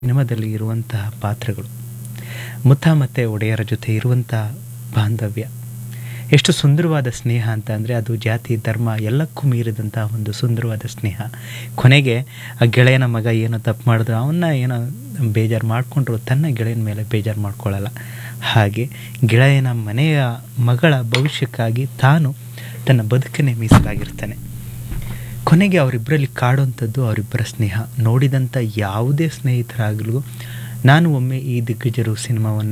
ಸಿನಿಮಾದಲ್ಲಿ ಇರುವಂತಹ ಪಾತ್ರಗಳು ಮುತ್ತ ಮತ್ತು ಒಡೆಯರ ಜೊತೆ ಇರುವಂತಹ ಬಾಂಧವ್ಯ ಎಷ್ಟು ಸುಂದರವಾದ ಸ್ನೇಹ ಅಂತ ಅಂದರೆ ಅದು ಜಾತಿ ಧರ್ಮ ಎಲ್ಲಕ್ಕೂ ಮೀರಿದಂತಹ ಒಂದು ಸುಂದರವಾದ ಸ್ನೇಹ ಕೊನೆಗೆ ಆ ಗೆಳೆಯನ ಮಗ ಏನೋ ತಪ್ಪು ಮಾಡಿದ್ರು ಅವನ್ನ ಏನೋ ಬೇಜಾರು ಮಾಡಿಕೊಂಡ್ರು ತನ್ನ ಗೆಳೆಯನ ಮೇಲೆ ಬೇಜಾರು ಮಾಡ್ಕೊಳ್ಳಲ್ಲ ಹಾಗೆ ಗೆಳೆಯನ ಮನೆಯ ಮಗಳ ಭವಿಷ್ಯಕ್ಕಾಗಿ ತಾನು ತನ್ನ ಬದುಕನ್ನೇ ಮೀಸಲಾಗಿರ್ತಾನೆ ಕೊನೆಗೆ ಅವರಿಬ್ಬರಲ್ಲಿ ಕಾಡುವಂಥದ್ದು ಅವರಿಬ್ಬರ ಸ್ನೇಹ ನೋಡಿದಂಥ ಯಾವುದೇ ಸ್ನೇಹಿತರಾಗಲೂ ನಾನು ಒಮ್ಮೆ ಈ ದಿಗ್ಗಜರು ಸಿನಿಮಾವನ್ನು